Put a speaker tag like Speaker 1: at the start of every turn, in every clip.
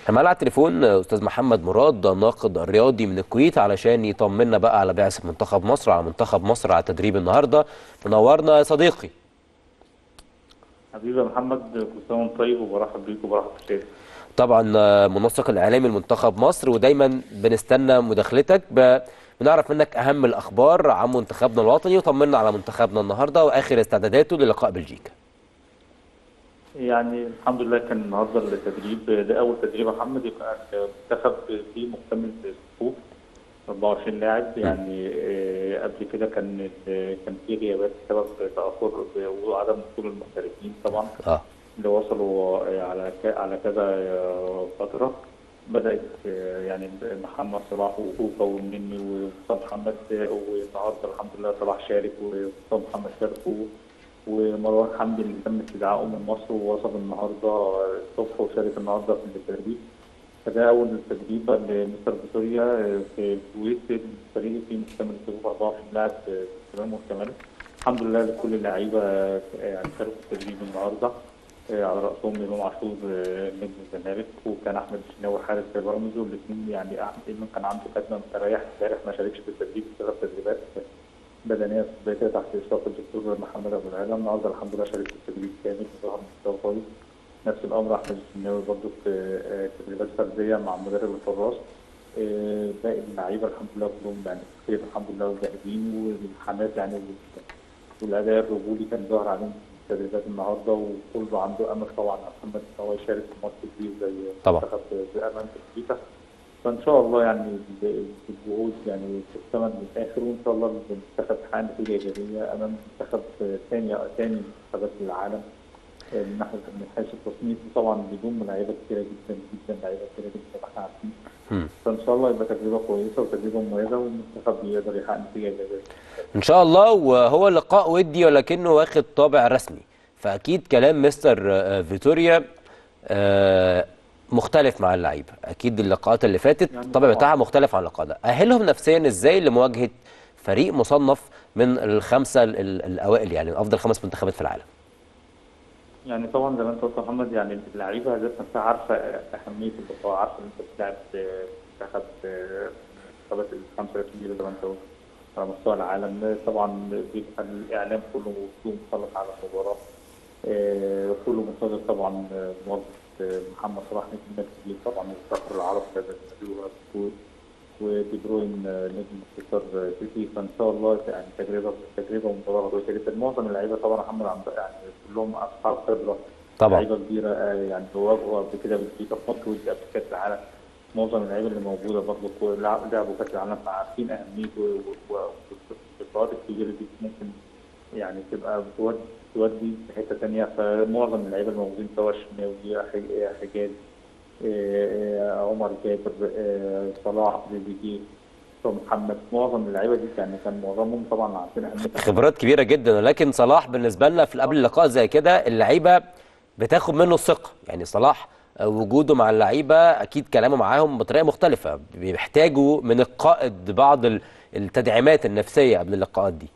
Speaker 1: معانا على التليفون استاذ محمد مراد الناقد الرياضي من الكويت علشان يطمنا بقى على بعثه منتخب مصر على منتخب مصر على تدريب النهارده منورنا يا صديقي
Speaker 2: حبيبي يا محمد كل سنه وانت طيب وبرحب بيك وبرحب بالشيخ
Speaker 1: طبعا منسق الاعلامي لمنتخب مصر ودايما بنستنى مداخلتك ب... بنعرف منك اهم الاخبار عن منتخبنا الوطني وطمنا على منتخبنا النهارده واخر استعداداته للقاء بلجيكا
Speaker 2: يعني الحمد لله كان النهارده التدريب ده اول تدريب يا محمد يبقى المنتخب فيه مكتمل الصفوف 24 لاعب يعني آه، قبل كده كان كان في غيابات بسبب تاخر وعدم وصول المحترفين طبعا
Speaker 1: اه
Speaker 2: اللي وصلوا آه، على ك- على كذا آه، فتره بدات آه، يعني محمد صلاح وكوكا والنني ومصطفى محمد آه، والنهارده الحمد لله صلاح شارك ومصطفى محمد شارك و- ومروان حمدي اللي تم استدعائه من مصر ووصل النهارده الصبح وشارك النهارده في التدريب فده اول تدريب لمستر فيتوريا في الكويت الفريق فيه مكتمل الصفوف 24 لاعب تمام والكمال الحمد لله لكل اللعيبه يعني شاركوا في التدريب النهارده على راسهم امام عاشور نجم الزمالك وكان احمد الشناوي حارس بيراميدز والاثنين يعني احمد كان عنده كدمه مريح امبارح ما شاركش في التدريب بسبب تدريبات بدنيه ثباتيه تحت اشراف الدكتور محمد ابو العلا النهارده الحمد لله شارك في التدريب كامل ظهر مستوى كويس نفس الامر احمد الشناوي برضه في آه، تدريبات فرديه مع مدرب الحراس آه، باقي اللعيبه الحمد لله كلهم يعني خير الحمد لله وجاهزين والحماس يعني وال- والاداء الرجولي كان ظاهر عليهم في التدريبات النهارده وكله عنده امل طبعا على محمد ان هو يشارك في ماتش كبير زي
Speaker 1: طبعا.
Speaker 2: منتخب بامل بلجيكا فان شاء الله يعني ب- بالجهود يعني تكتمل للاخر وان شاء الله المنتخب يحقق نتيجه ايجابيه امام منتخب ثاني ثاني منتخبات العالم من ناحيه من حيث التصنيف طبعا بدون لعيبه كتيره جدا جدا لعيبه كتيره جدا زي ما احنا عارفين
Speaker 1: مم.
Speaker 2: فان شاء الله يبقى تجربه كويسه وتجربه مميزه والمنتخب يقدر يحقق نتيجه ايجابيه.
Speaker 1: ان شاء الله وهو لقاء ودي ولكنه واخد طابع رسمي فاكيد كلام مستر آه، فيتوريا آه، مختلف مع اللعيبه اكيد اللقاءات اللي فاتت
Speaker 2: يعني
Speaker 1: الطابع
Speaker 2: طبعاً.
Speaker 1: بتاعها مختلف عن اللقاء ده اهلهم نفسيا ازاي لمواجهه فريق مصنف من الخمسه ال- ال- الاوائل يعني من افضل خمس منتخبات في العالم
Speaker 2: يعني طبعا زي ما انت قلت يا محمد يعني اللعيبه ذات نفسها عارفه اهميه اللقاء عارفه ان انت بتلعب في منتخب آه، منتخبات الخمسه الكبيره زي ما انت قلت على مستوى العالم طبعا بيبقى الاعلام كله كله مسلط على المباراه آه، كله منتظر طبعا آه، مواجهه آه، محمد صلاح نجم النادي الكبير طبعا والفخر العرب كذا الكويت ودي بروين آه، نجم مانشستر سيتي فان شاء الله يعني تجربه تجربه ومباراه كويسه جدا معظم اللعيبه طبعا محمد عبد يعني كلهم اصحاب خبره
Speaker 1: طبعا
Speaker 2: لعيبه كبيره آه، يعني واجهوا قبل كده بلجيكا في ماتش ودي قبل كاس العالم معظم اللعيبه اللي موجوده برضه كو- لعب- لعبوا كاس العالم فعارفين اهميته و- و- والبطولات الكبيره دي ممكن يعني تبقى بتودي تودي في حته ثانيه فمعظم اللعيبه الموجودين سواء الشناوي حج- حجاز آه، آه، عمر جابر آه، صلاح تريزيجيه محمد معظم اللعيبه دي يعني كان معظمهم طبعا عارفين اهميه
Speaker 1: خبرات كبيره جدا ولكن صلاح بالنسبه لنا في قبل اللقاء زي كده اللعيبه بتاخد منه الثقه يعني صلاح آه، وجوده مع اللعيبه اكيد كلامه معاهم بطريقه مختلفه بيحتاجوا من القائد بعض ال- التدعيمات النفسيه قبل اللقاءات دي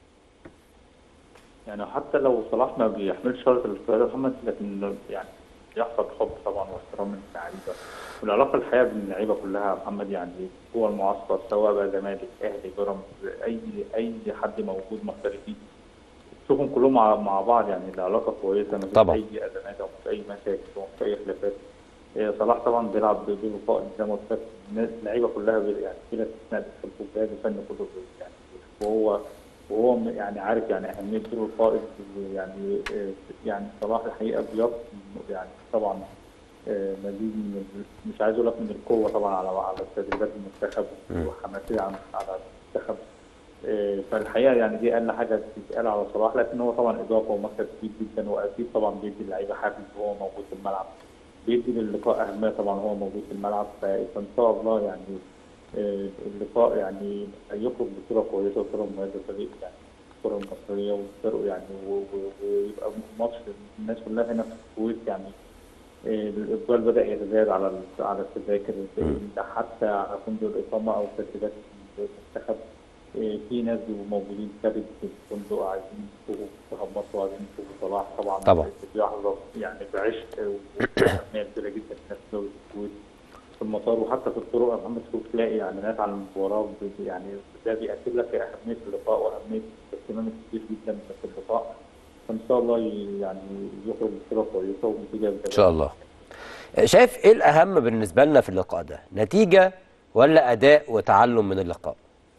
Speaker 2: يعني حتى لو صلاح ما بيحملش شرط القيادة محمد لكن يعني يحصل حب طبعا واحترام من اللعيبة والعلاقة الحقيقة بين اللعيبة كلها يا محمد يعني جوه المعسكر سواء بقى زمالك أهلي بيراميدز أي أي حد موجود محترفين تشوفهم كلهم مع, مع بعض يعني العلاقة كويسة مفيش
Speaker 1: طبعا.
Speaker 2: أي أزمات أو مفيش أي مشاكل أو مفيش أي خلافات إيه، صلاح طبعا بيلعب بدور قائد زي ما قلت لك الناس اللعيبه كلها بي- يعني بلا استثناء بتحب الجهاز الفني كله بي- يعني وهو وهو م- يعني عارف يعني اهميه دور القائد يعني آه، يعني صلاح الحقيقه بيض يعني طبعا آه، مزيد من ال- مش عايز اقول لك من القوه طبعا على على تدريبات المنتخب وحماسيه عن- على المنتخب آه، فالحقيقه يعني دي اقل حاجه تتقال على صلاح لكن هو طبعا اضافه ومكسب كبير جدا واكيد طبعا بيدي اللعيبه حافز وهو موجود في الملعب بيدي للقاء اهميه طبعا هو موجود في الملعب فان شاء الله يعني آه، اللقاء يعني هيخرج بصوره كويسه وصوره مميزه فريق يعني الكره المصريه والفرق يعني و- و- ويبقى ماتش الناس كلها هنا في الكويت يعني آه، الاقبال بدا يتزايد على ال- على التذاكر ده حتى على فندق الاقامه او ترتيبات المنتخب آه، في ناس بيبقوا موجودين ثابت في الفندق عايزين يشوفوا منتخب مصر وعايزين يشوفوا صلاح طبعا
Speaker 1: طبعا.
Speaker 2: بيحظى يعني بعشق وأهمية كبيره جدا في ناس دولة الكويت في المطار وحتى في الطرق يا محمد شوف تلاقي اعلانات عن المباراه ب- يعني ده بيأكد لك اهميه اللقاء واهميه الاهتمام الكبير جدا في اللقاء فان شاء الله ي- يعني يخرج بصوره كويسه ونتيجه
Speaker 1: ان شاء الله شايف ايه الاهم بالنسبه لنا في اللقاء ده نتيجه ولا اداء وتعلم من اللقاء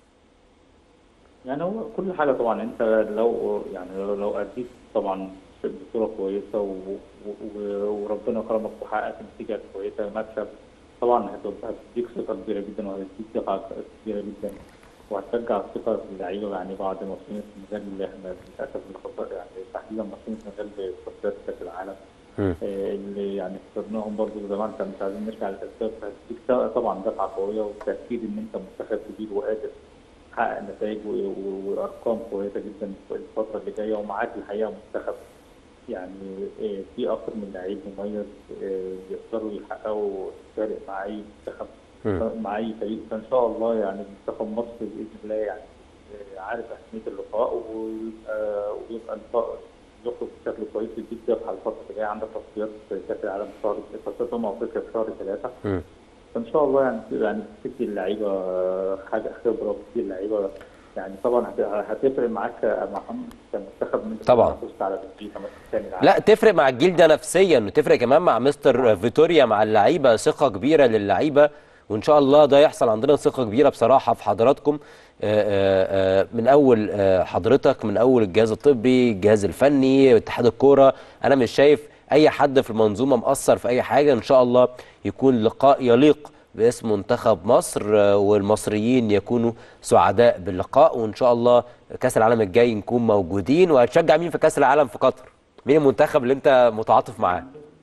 Speaker 2: يعني هو كل حاجة طبعا أنت لو يعني لو لو أديت طبعا بصورة كويسة و... و... وربنا كرمك وحققت نتيجة كويسة مكسب طبعا هتبقى هتديك ثقة كبيرة جدا وهتديك ثقة كبيرة جدا وهترجع الثقة في اللعيبة يعني بعد ماتشين السنغال اللي احنا للأسف اللي خسر يعني تحديدا ماتشين السنغال في تصفيات كأس العالم
Speaker 1: مم.
Speaker 2: آه، اللي يعني خسرناهم برضه زمان كان مش عايزين نرجع للأسباب فهتديك طبعا دفعة قوية وتأكيد إن أنت منتخب كبير وقادر تحقق نتائج و- و- وارقام كويسه جدا في الفتره اللي جايه ومعاك الحقيقه منتخب يعني آه، في اكثر من لعيب مميز آه، يقدروا يحققوا فارق مع اي منتخب
Speaker 1: مم.
Speaker 2: مع اي فريق فان شاء الله يعني منتخب مصر باذن الله يعني آه، عارف اهميه اللقاء ويبقى ويبقى اللقاء يخرج بشكل كويس جدا على الفتره اللي جايه عندك تصفيات كاس العالم في شهر تصفيات امم افريقيا في شهر ثلاثه
Speaker 1: مم.
Speaker 2: فان شاء الله يعني يعني تدي اللعيبه حاجه خبره وتدي اللعيبه يعني طبعا هت- هتفرق معاك يا محمد كمنتخب ان انت
Speaker 1: طبعاً.
Speaker 2: تفوز على بلجيكا مثلا ثاني العالم
Speaker 1: لا تفرق مع الجيل ده نفسيا وتفرق كمان مع مستر فيتوريا مع اللعيبه ثقه كبيره للعيبه وان شاء الله ده يحصل عندنا ثقه كبيره بصراحه في حضراتكم آه، آه، آه، من اول آه، حضرتك من اول الجهاز الطبي الجهاز الفني اتحاد الكوره انا مش شايف اي حد في المنظومه مقصر في اي حاجه ان شاء الله يكون لقاء يليق باسم منتخب مصر آه، والمصريين يكونوا سعداء باللقاء وان شاء الله كاس العالم الجاي نكون موجودين وهتشجع مين في كاس العالم في قطر مين المنتخب اللي انت متعاطف معاه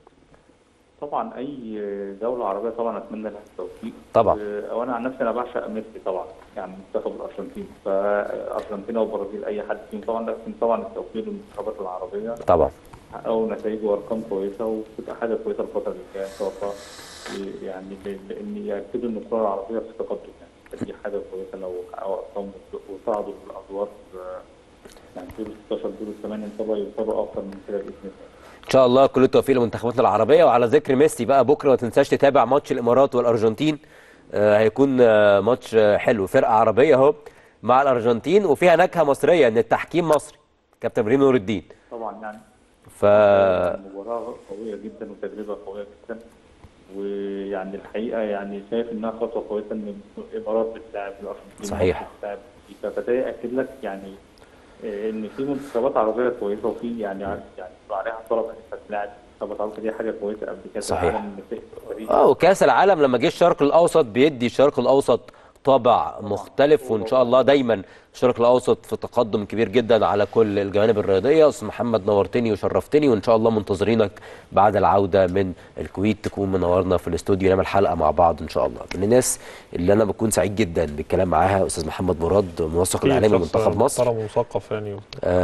Speaker 2: طبعا اي دوله عربيه طبعا اتمنى لها التوفيق
Speaker 1: طبعا.
Speaker 2: آه، وانا عن نفسي انا بعشق ميسي طبعا يعني منتخب الارجنتين فارجنتين او برازيل اي حد فيهم طبعا لكن طبعا التوفيق للمنتخبات العربيه
Speaker 1: طبعا
Speaker 2: حققوا نتائج وارقام كويسه وتبقى حاجه كويسه الفتره اللي جايه ان شاء الله يعني ل- لان ياكدوا ان الكره العربيه في تقدم يعني دي حاجه كويسه لو حققوا ارقام وصعدوا للادوار آه، يعني دور 16 دور الثمانيه ان شاء الله يوصلوا اكتر من كده باذن الله
Speaker 1: ان شاء الله كل التوفيق لمنتخباتنا العربيه وعلى ذكر ميسي بقى بكره ما تنساش تتابع ماتش الامارات والارجنتين آه هيكون آه ماتش آه حلو فرقه عربيه اهو مع الارجنتين وفيها نكهه مصريه ان التحكيم مصري كابتن ابراهيم نور الدين
Speaker 2: طبعا يعني
Speaker 1: ف
Speaker 2: مباراة قوية جدا وتجربة قوية جدا ويعني الحقيقة يعني شايف إنها خطوة كويسة إن الإمارات بتلاعب الأرجنتين
Speaker 1: صحيح.
Speaker 2: بتلاعب بلجيكا فده يأكد لك يعني آه، إن في منتخبات عربية كويسة وفي يعني يعني يبقى عليها طلب إن أنت تلاعب منتخبات عربية دي حاجة كويسة قبل كده
Speaker 1: صحيح.
Speaker 2: العالم إن في فريق
Speaker 1: اه وكاس العالم لما جه الشرق الاوسط بيدي الشرق الاوسط طابع مختلف وان شاء الله دايما الشرق الاوسط في تقدم كبير جدا على كل الجوانب الرياضيه استاذ محمد نورتني وشرفتني وان شاء الله منتظرينك بعد العوده من الكويت تكون منورنا في الاستوديو نعمل حلقه مع بعض ان شاء الله من الناس اللي انا بكون سعيد جدا بالكلام معاها استاذ محمد مراد منسق الاعلامي لمنتخب مصر
Speaker 3: محترم ومثقف يعني